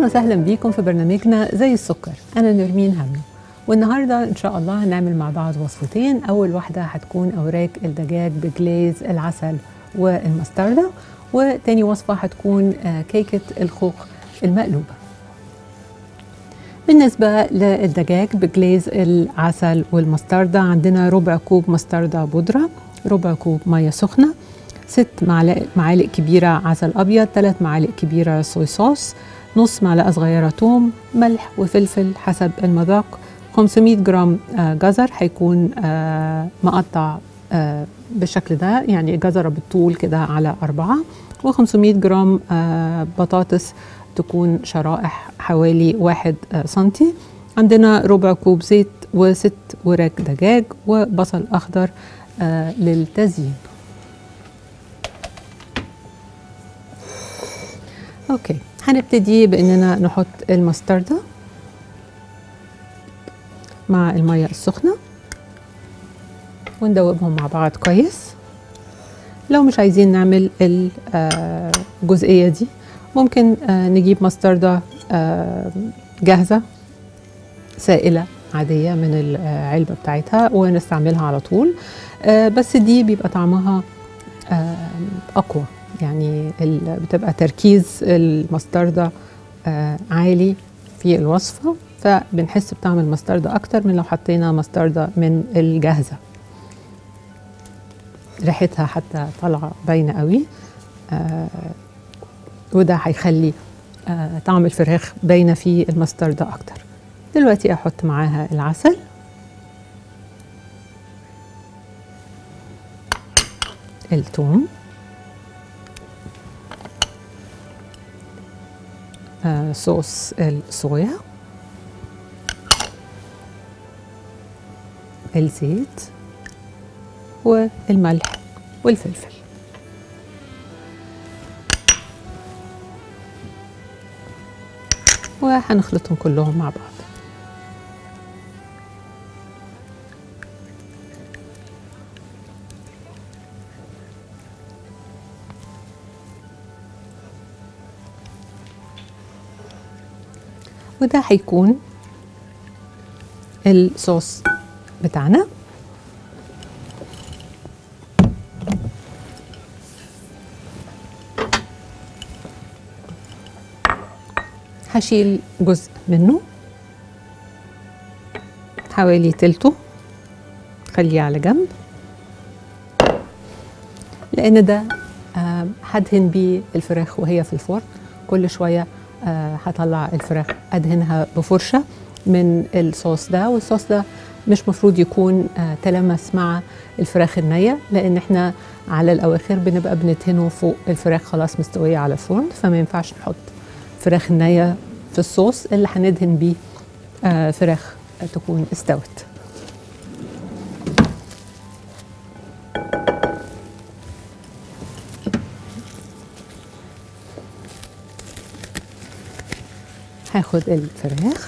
اهلا وسهلا بيكم في برنامجنا زي السكر انا نرمين همنو والنهارده ان شاء الله هنعمل مع بعض وصفتين اول واحده هتكون اوراق الدجاج بجليز العسل والمستردة وتاني وصفه هتكون آه، كيكه الخوخ المقلوبه بالنسبة للدجاج بجليز العسل والمستردة عندنا ربع كوب مستردة بودرة ربع كوب مية سخنة ست معالق, معالق كبيرة عسل أبيض ثلاث معالق كبيرة صويا صوص نص معلقة صغيرة توم ملح وفلفل حسب المذاق 500 جرام آه، جزر هيكون آه، مقطع آه، بالشكل ده يعني جزرة بالطول كده على أربعة و500 جرام آه، بطاطس تكون شرائح حوالي واحد آه، سنتي عندنا ربع كوب زيت وست وراك دجاج وبصل أخضر آه، للتزيين اوكي هنبتدي باننا نحط المستردة مع المية السخنة وندوبهم مع بعض كويس لو مش عايزين نعمل الجزئية دي ممكن آه، نجيب مستردة آه، جاهزة سائلة عادية من العلبة بتاعتها ونستعملها على طول آه، بس دي بيبقى طعمها آه، أقوى يعني ال- بتبقى تركيز المستردة آه، عالي في الوصفة فبنحس بطعم المستردة أكتر من لو حطينا مستردة من الجاهزة ريحتها حتى طالعة باينة قوي آه، وده هيخلي آه، طعم الفراخ باينة في المستردة أكتر دلوقتي أحط معاها العسل الثوم آه، صوص الصويا الزيت والملح والفلفل وهنخلطهم كلهم مع بعض وده هيكون الصوص بتاعنا هشيل جزء منه حوالي تلته خليه على جنب لان ده آه، هدهن بيه الفراخ وهي في الفرن كل شويه آه، هطلع الفراخ ادهنها بفرشه من الصوص ده والصوص ده مش مفروض يكون آه، تلامس مع الفراخ النيه لان احنا على الاواخر بنبقى بندهنه فوق الفراخ خلاص مستويه على الفرن فما ينفعش نحط فراخ النيه في الصوص اللي هندهن بيه آه، فراخ تكون استوت هاخد الفراخ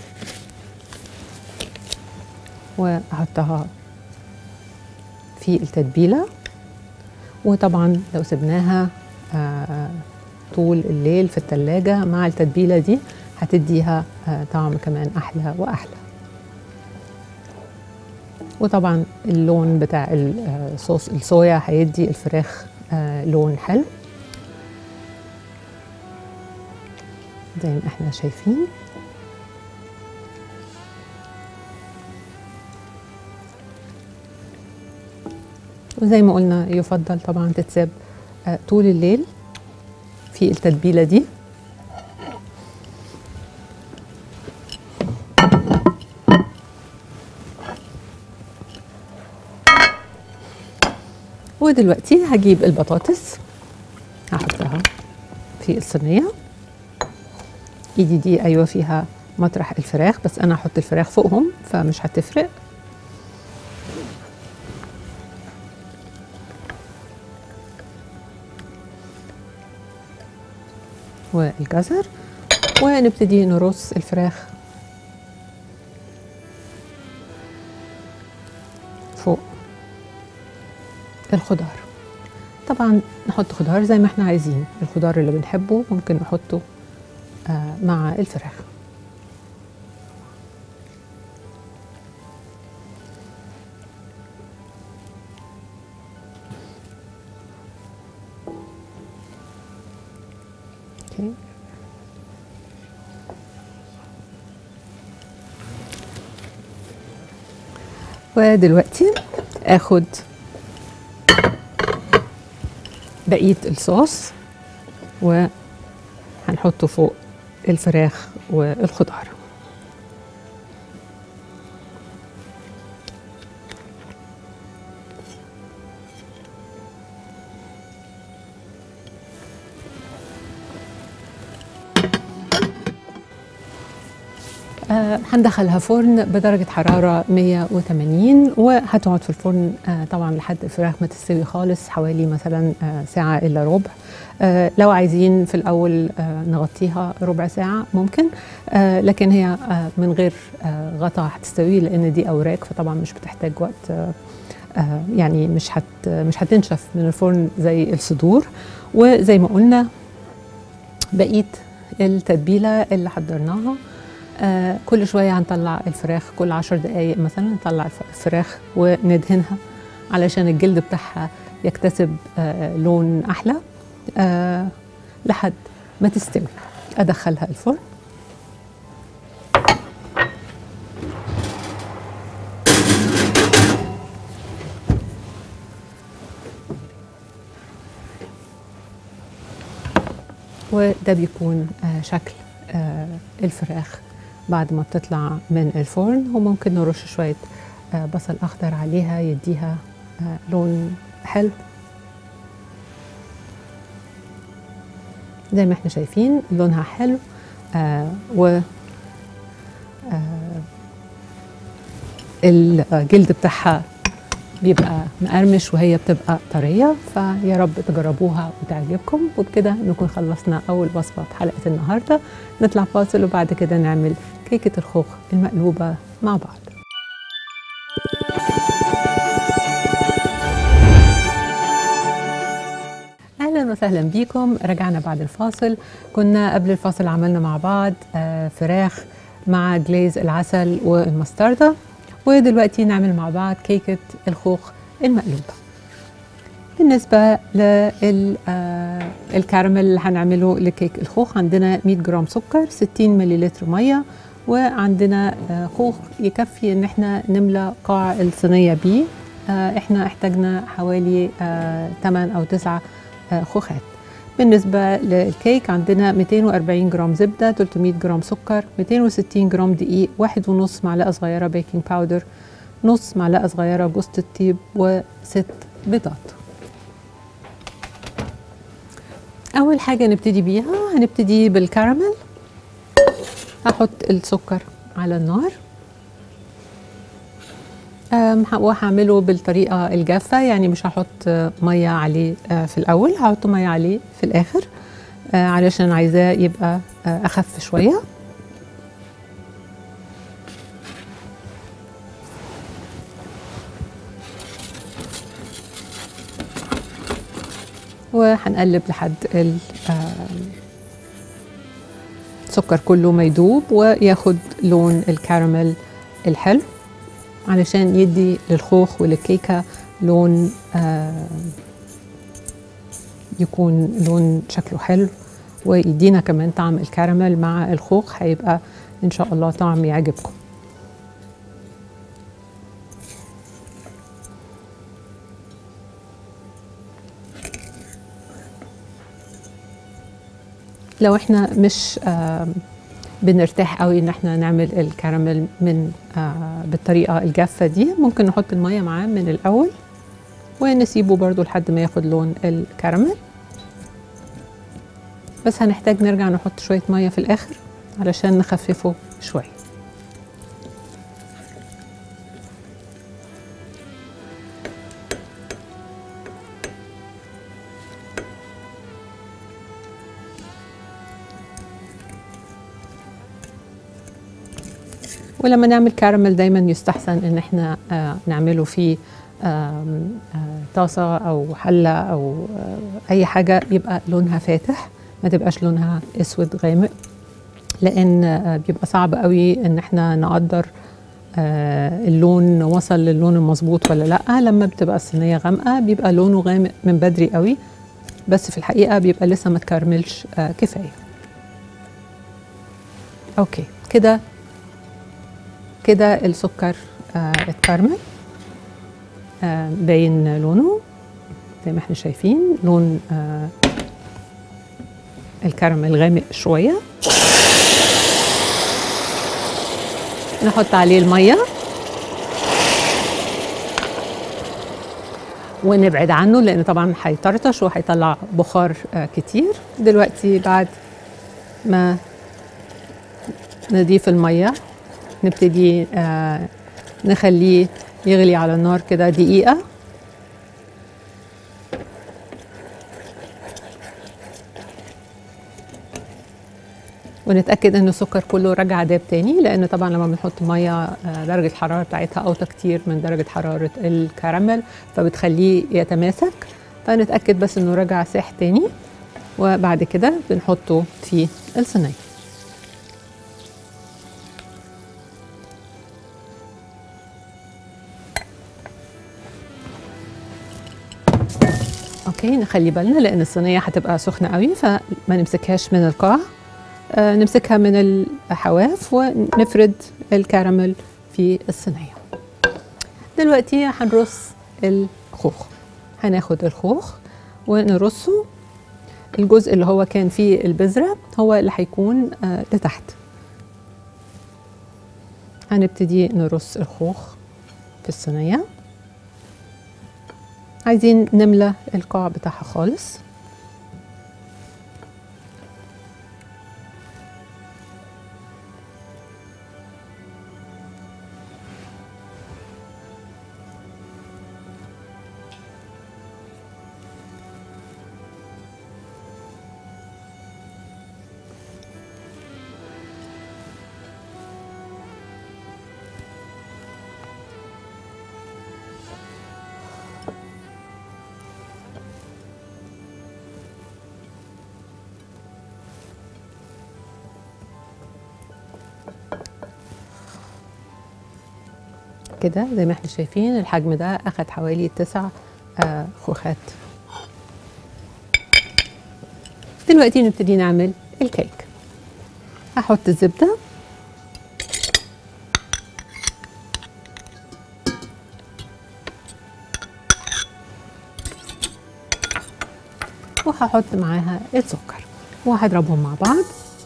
واحطها في التتبيله وطبعا لو سبناها آه، طول الليل في التلاجة مع التتبيلة دي هتديها آه، طعم كمان أحلى وأحلى وطبعا اللون بتاع الصوص الصويا هيدي الفراخ آه، لون حلو زي ما احنا شايفين وزي ما قلنا يفضل طبعا تتساب آه، طول الليل في التتبيله دي ودلوقتي هجيب البطاطس هحطها في الصينيه ايدي دي ايوه فيها مطرح الفراخ بس انا هحط الفراخ فوقهم فمش هتفرق والجزر ونبتدي نرص الفراخ فوق الخضار طبعا نحط خضار زي ما احنا عايزين الخضار اللي بنحبه ممكن نحطه آه، مع الفراخ اوكي ودلوقتي اخد بقيه الصوص وهنحطه فوق الفراخ والخضار آه، هندخلها فرن بدرجة حرارة 180 وهتقعد في الفرن آه، طبعا لحد الفراخ ما تستوي خالص حوالي مثلا آه، ساعة إلا ربع آه، لو عايزين في الأول آه، نغطيها ربع ساعة ممكن آه، لكن هي آه، من غير آه، غطا هتستوي لأن دي أوراق فطبعا مش بتحتاج وقت آه، آه، يعني مش هت مش هتنشف من الفرن زي الصدور وزي ما قلنا بقيه التتبيله اللي حضرناها آه كل شويه هنطلع الفراخ كل عشر دقائق مثلا نطلع الف- الفراخ وندهنها علشان الجلد بتاعها يكتسب آه لون احلى آه لحد ما تستوي ادخلها الفرن وده بيكون آه، شكل آه، الفراخ بعد ما بتطلع من الفرن وممكن نرش شوية آه، بصل أخضر عليها يديها آه، لون حلو زي ما احنا شايفين لونها حلو آه و آه الجلد بتاعها بيبقى مقرمش وهي بتبقى طرية فيا رب تجربوها وتعجبكم وبكده نكون خلصنا أول وصفة في حلقة النهاردة نطلع فاصل وبعد كده نعمل كيكة الخوخ المقلوبة مع بعض اهلا وسهلا بيكم رجعنا بعد الفاصل كنا قبل الفاصل عملنا مع بعض آه، فراخ مع جليز العسل والمستردة ودلوقتي نعمل مع بعض كيكة الخوخ المقلوبة بالنسبة للكراميل اللي هنعمله لكيك الخوخ عندنا 100 جرام سكر 60 مليلتر مية وعندنا آه، خوخ يكفي ان احنا نملى قاع الصينية بيه آه، احنا احتاجنا حوالي آه، 8 او 9 آه، خوخات بالنسبة للكيك عندنا 240 جرام زبدة 300 جرام سكر 260 جرام دقيق واحد ونص معلقة صغيرة بيكنج باودر نص معلقة صغيرة جوز الطيب وست بيضات أول حاجة نبتدي بيها هنبتدي بالكراميل هحط السكر على النار أم، ه- وهعمله بالطريقة الجافة يعني مش هحط آه، مية عليه آه، في الأول هحط مية عليه في الآخر آه، علشان عايزاه يبقى آه، أخف شوية وهنقلب لحد ال- آم، السكر كله ما يدوب وياخد لون الكراميل الحلو علشان يدي للخوخ وللكيكة لون آه يكون لون شكله حلو ويدينا كمان طعم الكراميل مع الخوخ هيبقى ان شاء الله طعم يعجبكم لو احنا مش آه بنرتاح قوي ان احنا نعمل الكراميل من آه بالطريقه الجافه دي ممكن نحط الميه معاه من الاول ونسيبه برضو لحد ما ياخد لون الكراميل بس هنحتاج نرجع نحط شويه ميه في الاخر علشان نخففه شويه ولما نعمل كراميل دايما يستحسن ان احنا آه نعمله في آم، آه طاسه او حله او آه اي حاجه يبقى لونها فاتح ما تبقاش لونها اسود غامق لان آه، بيبقى صعب قوي ان احنا نقدر آه، اللون وصل للون المظبوط ولا لا لما بتبقى الصينيه غامقه بيبقى لونه غامق من بدري قوي بس في الحقيقه بيبقى لسه ما تكرملش آه، كفايه اوكي كده كده السكر آه، اتكرمل آه، باين لونه زي ما احنا شايفين لون آه، الكراميل غامق شويه نحط عليه الميه ونبعد عنه لان طبعا هيطرطش وهيطلع بخار آه، كتير دلوقتي بعد ما نضيف الميه نبتدي آه، نخليه يغلي على النار كده دقيقه ونتاكد ان السكر كله رجع داب تاني لان طبعا لما بنحط ميه آه، درجه الحراره بتاعتها اوطى كتير من درجه حراره الكراميل فبتخليه يتماسك فنتاكد بس انه رجع ساح تاني وبعد كده بنحطه في الصينيه اوكي نخلي بالنا لان الصينيه هتبقى سخنه قوي فما نمسكهاش من القاع آه، نمسكها من الحواف ونفرد الكراميل في الصينيه دلوقتي هنرص الخوخ هناخد الخوخ ونرصه الجزء اللي هو كان فيه البذرة هو اللي هيكون آه، لتحت هنبتدي نرص الخوخ في الصينية عايزين نملى القاع بتاعها خالص كده زي ما احنا شايفين الحجم ده اخد حوالي تسع آه، خوخات دلوقتي نبتدي نعمل الكيك هحط الزبدة وهحط معاها السكر وهضربهم مع بعض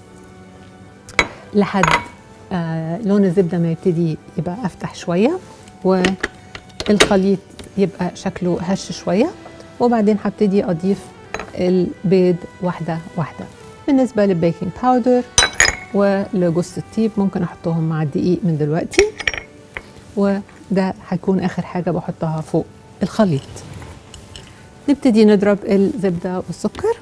لحد آه لون الزبدة ما يبتدي يبقى أفتح شوية والخليط يبقى شكله هش شوية وبعدين هبتدي أضيف البيض واحدة واحدة بالنسبة للبيكنج باودر ولجوز الطيب ممكن أحطهم مع الدقيق من دلوقتي وده هيكون آخر حاجة بحطها فوق الخليط نبتدي نضرب الزبدة والسكر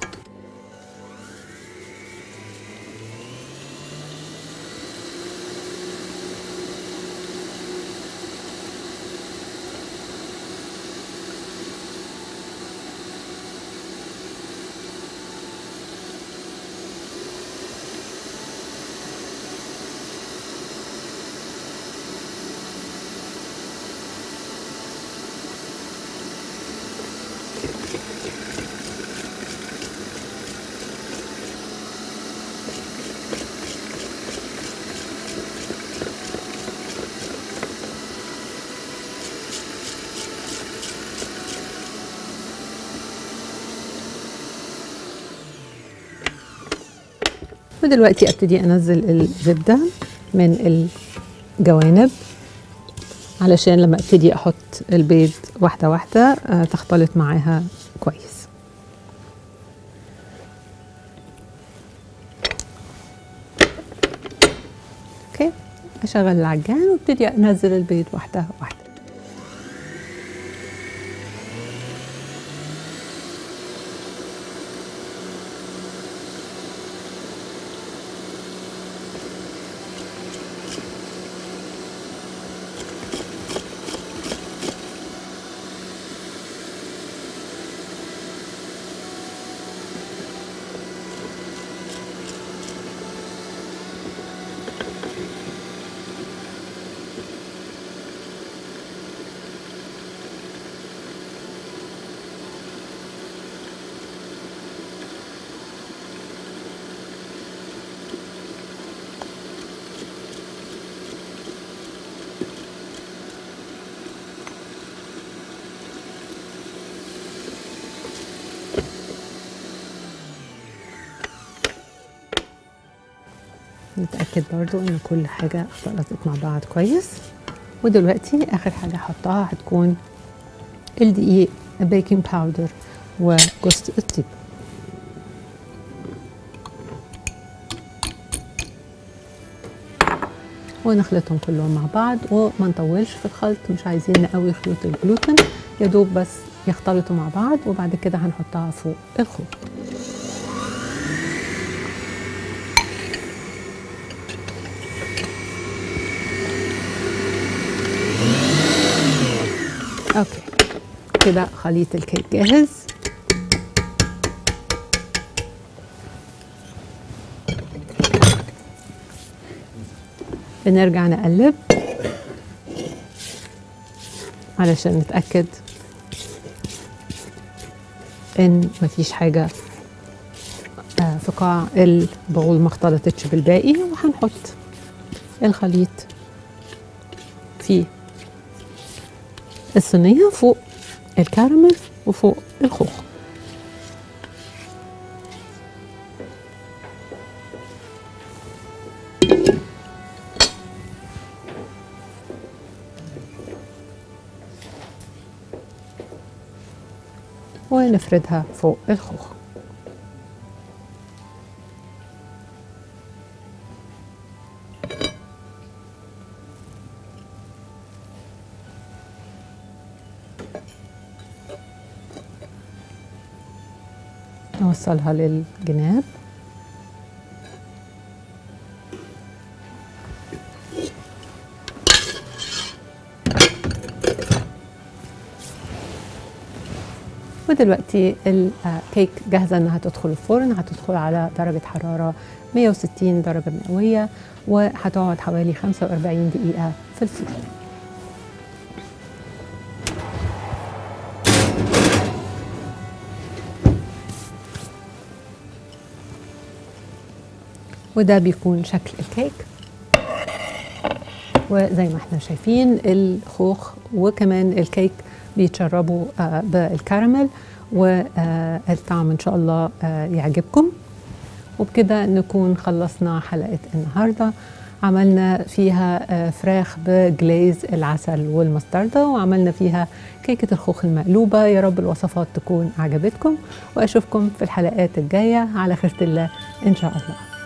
ودلوقتي ابتدي انزل الزبده من الجوانب علشان لما ابتدي احط البيض واحده واحده آه، تختلط معاها كويس اوكي اشغل العجان وابتدي انزل البيض واحده واحده نتأكد برضو ان كل حاجة اختلطت مع بعض كويس ودلوقتي اخر حاجة هحطها هتكون الدقيق بيكنج باودر وجوز الطيب ونخلطهم كلهم مع بعض وما نطولش في الخلط مش عايزين نقوي خيوط الجلوتين يا دوب بس يختلطوا مع بعض وبعد كده هنحطها فوق الخوخ اوكي كده خليط الكيك جاهز بنرجع نقلب علشان نتأكد ان مفيش حاجة آه، في قاع البغول ما اختلطتش بالباقي وهنحط الخليط في الصينية فوق الكراميل وفوق الخوخ ونفردها فوق الخوخ نوصلها للجناب ودلوقتي الكيك جاهزة انها تدخل الفرن هتدخل على درجة حرارة 160 درجة مئوية وهتقعد حوالي 45 دقيقة في الفرن وده بيكون شكل الكيك وزي ما احنا شايفين الخوخ وكمان الكيك بيتشربوا آه، بالكراميل والطعم ان شاء الله آه، يعجبكم وبكده نكون خلصنا حلقة النهاردة عملنا فيها آه، فراخ بجليز العسل والمستردة وعملنا فيها كيكة الخوخ المقلوبة يا رب الوصفات تكون عجبتكم وأشوفكم في الحلقات الجاية على خيرة الله إن شاء الله